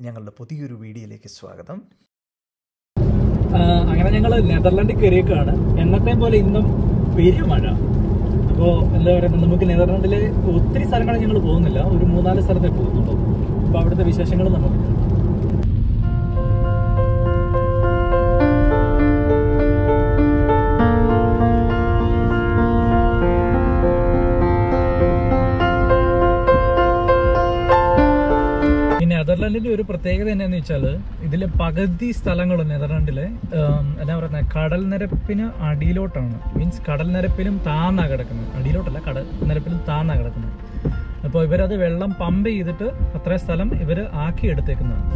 ഞങ്ങളുടെ പുതിയൊരു വീഡിയോയിലേക്ക് സ്വാഗതം ആ, അങ്ങനെ ഞങ്ങൾ നെതർലാൻഡിൽ കയറിയേക്കാണ് എന്നത്തെയും പോലെ ഇന്നും പെരുമഴ അപ്പോൾ എന്താ പറയുക നമുക്ക് നെതർലാൻഡിലെ ഒത്തിരി സ്ഥലങ്ങളിൽ ഞങ്ങൾ പോകുന്നില്ല ഒരു മൂന്നാല് സ്ഥലത്തേ പോകുന്നുള്ളൂ അപ്പോൾ അവിടുത്തെ വിശേഷങ്ങൾ നമുക്ക് ഈ നെതർലാൻഡിന്റെ ഒരു പ്രത്യേകത എന്നാന്ന് വെച്ചാൽ ഇതിലെ പകുതി സ്ഥലങ്ങൾ നെതർലാൻഡിലെ ഉം, എന്നാ പറയുന്നത് കടൽ നിരപ്പിന് അടിയിലോട്ടാണ് മീൻസ് കടൽ നിരപ്പിലും താന്നാ കിടക്കുന്നത് അടിയിലോട്ടല്ല കടൽ നിരപ്പിലും താന്നാ കിടക്കുന്നത് അപ്പോൾ ഇവരത് വെള്ളം പമ്പ് ചെയ്തിട്ട് അത്രയും സ്ഥലം ഇവർ ആക്കി എടുത്തേക്കുന്നതാണ്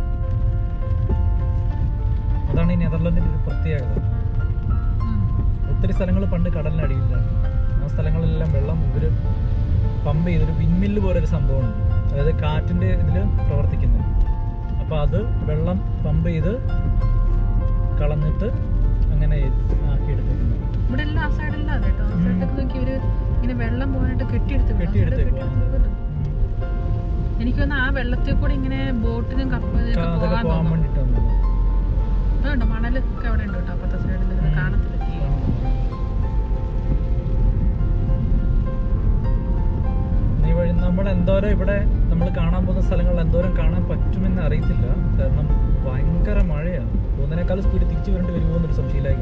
അതാണ് ഈ നെതർലാൻഡിന്റെ ഒരു പ്രത്യേകത ഒത്തിരി സ്ഥലങ്ങൾ പണ്ട് കടലിനടിയിലാണ് ആ സ്ഥലങ്ങളിലെല്ലാം വെള്ളം ഇവര് പമ്പ് ചെയ്തൊരു വിൻമില്ല് പോലെ ഒരു സംഭവമുണ്ട് അതായത് കാറ്റിന്റെ ഇതിൽ പ്രവർത്തിക്കുന്നത് അപ്പൊ അത് വെള്ളം പമ്പ് ചെയ്ത് കളഞ്ഞിട്ട് അങ്ങനെ ആക്കിയെടുത്തിട്ടുണ്ട് ഇവിടെ എല്ലാം ആ സൈഡെല്ലാം അതെ കേട്ടോ ആ സൈഡിലൊക്കെ നോക്കി ഇവര് ഇങ്ങനെ വെള്ളം പോകാനായിട്ട് കെട്ടിയെടുത്ത് കെട്ടിയെടുത്തേക്കുവാ. എനിക്ക് തോന്നുന്നു ആ വെള്ളത്തിൽ കൂടെ ഇങ്ങനെ ബോട്ടിനും കപ്പലിനൊക്കെ അതൊക്കെ പോകാൻ പോകാൻ തോന്നുന്നു വേണ്ടിട്ടാണ് അതുകൊണ്ട് മണലൊക്കെ അവിടെ ഉണ്ട് കേട്ടോ അപ്പുറത്തെ സൈഡിൽ ഉം. കാണത്തില്ല ഈ വഴി നമ്മൾ എന്തോരം ഇവിടെ നമ്മൾ കാണാൻ പോകുന്ന സ്ഥലങ്ങളിൽ എന്തോരം കാണാൻ പറ്റുമെന്ന് അറിയത്തില്ല കാരണം ഭയങ്കര മഴയാണ് പോകുന്നതിനേക്കാൾ സ്പീഡ് തിരിച്ചു വരേണ്ടി വരുമോ എന്നൊരു സംശയമില്ലായി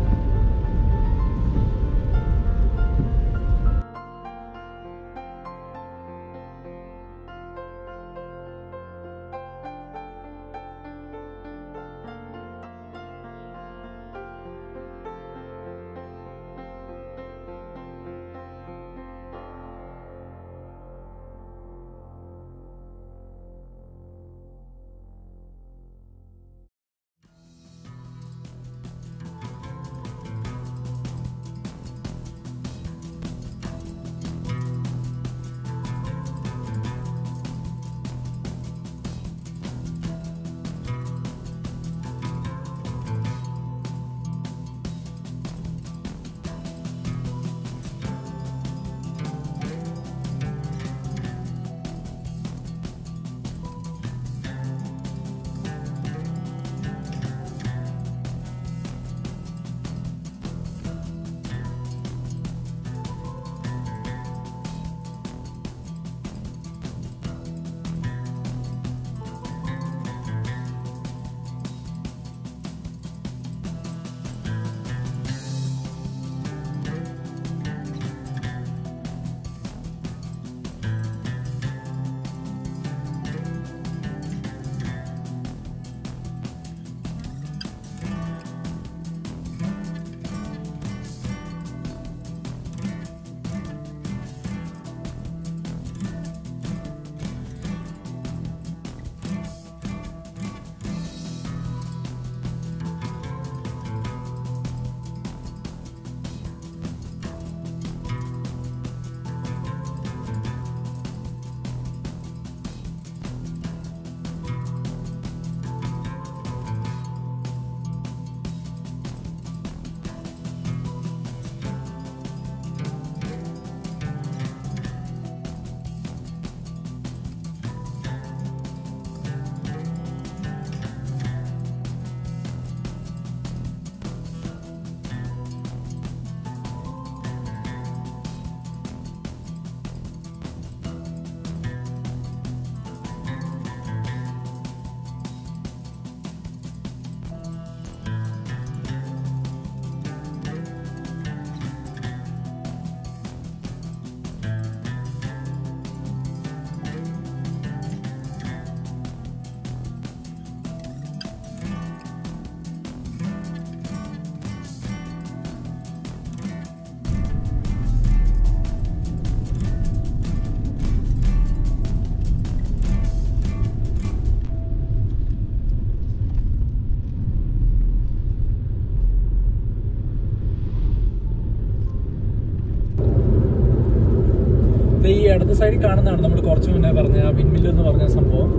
ഈ അടുത്ത സൈഡിൽ കാണുന്നതാണ് നമ്മൾ കുറച്ച് മുന്നേ പറഞ്ഞ ആ വിൻമില്ല് എന്ന് പറഞ്ഞ സംഭവം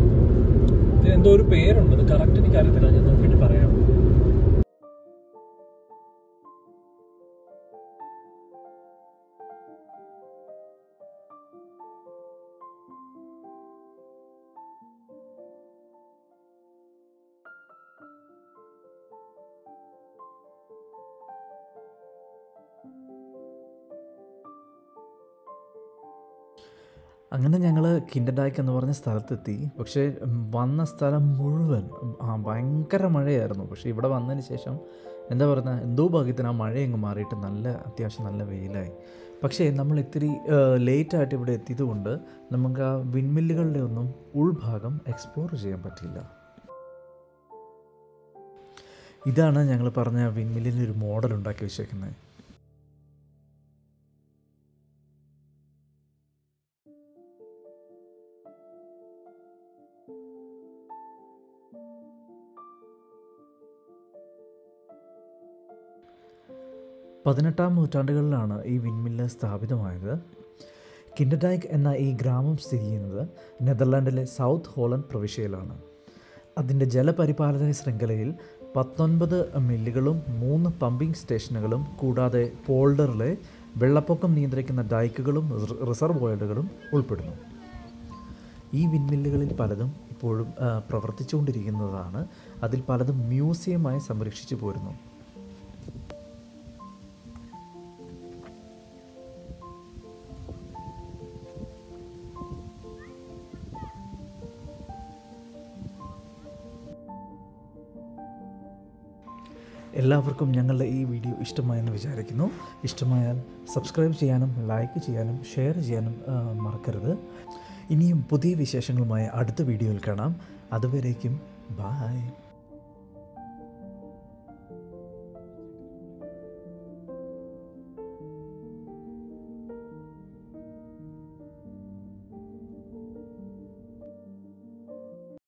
ഇത് എന്തോ ഒരു പേരുണ്ട് അത് കറക്റ്റ് എനിക്ക് അറിയത്തില്ല ഞാൻ നോക്കിയിട്ട് പറയാം അങ്ങനെ ഞങ്ങൾ കിൻഡഡായ്ക്ക് എന്ന് പറഞ്ഞ സ്ഥലത്തെത്തി പക്ഷേ ഉം, വന്ന സ്ഥലം മുഴുവൻ ഉം, ആ ഭയങ്കര മഴയായിരുന്നു പക്ഷേ ഇവിടെ വന്നതിന് ശേഷം എന്താ പറയുക എന്തോ ഭാഗ്യത്തിന് ആ മഴ അങ്ങ് മാറിയിട്ട് നല്ല അത്യാവശ്യം നല്ല വെയിലായി പക്ഷേ നമ്മൾ ഇത്തിരി ലേറ്റായിട്ട് ഇവിടെ എത്തിയത് കൊണ്ട് നമുക്ക് ആ വിൻമില്ലുകളുടെ ഒന്നും ഉൾഭാഗം എക്സ്പ്ലോർ ചെയ്യാൻ പറ്റിയില്ല ഇതാണ് ഞങ്ങൾ പറഞ്ഞ വിൻമില്ലിൻ്റെ ഒരു മോഡൽ ഉണ്ടാക്കി വെച്ചേക്കുന്നത് പതിനെട്ടാം നൂറ്റാണ്ടുകളിലാണ് ഈ വിൻമില്ല് സ്ഥാപിതമായത് കിൻഡഡൈക്ക് എന്ന ഈ ഗ്രാമം സ്ഥിതി ചെയ്യുന്നത് നെതർലാൻഡിലെ സൗത്ത് ഹോളണ്ട് പ്രവിശ്യയിലാണ് അതിൻ്റെ ജലപരിപാലന ശൃംഖലയിൽ പത്തൊൻപത് മില്ലുകളും മൂന്ന് പമ്പിംഗ് സ്റ്റേഷനുകളും കൂടാതെ പോൾഡറിലെ വെള്ളപ്പൊക്കം നിയന്ത്രിക്കുന്ന ഡൈക്കുകളും റിസ- റിസർവോയറുകളും ഉൾപ്പെടുന്നു ഈ വിൻമില്ലുകളിൽ പലതും ഇപ്പോഴും ആ, പ്രവർത്തിച്ചുകൊണ്ടിരിക്കുന്നതാണ് അതിൽ പലതും മ്യൂസിയമായി സംരക്ഷിച്ചു പോരുന്നു എല്ലാവർക്കും ഞങ്ങളുടെ ഈ വീഡിയോ ഇഷ്ടമായെന്ന് വിചാരിക്കുന്നു ഇഷ്ടമായാൽ സബ്സ്ക്രൈബ് ചെയ്യാനും ലൈക്ക് ചെയ്യാനും ഷെയർ ചെയ്യാനും ആ, മറക്കരുത് ഇനിയും പുതിയ വിശേഷങ്ങളുമായി അടുത്ത വീഡിയോയിൽ കാണാം അതുവരേക്കും ബായ്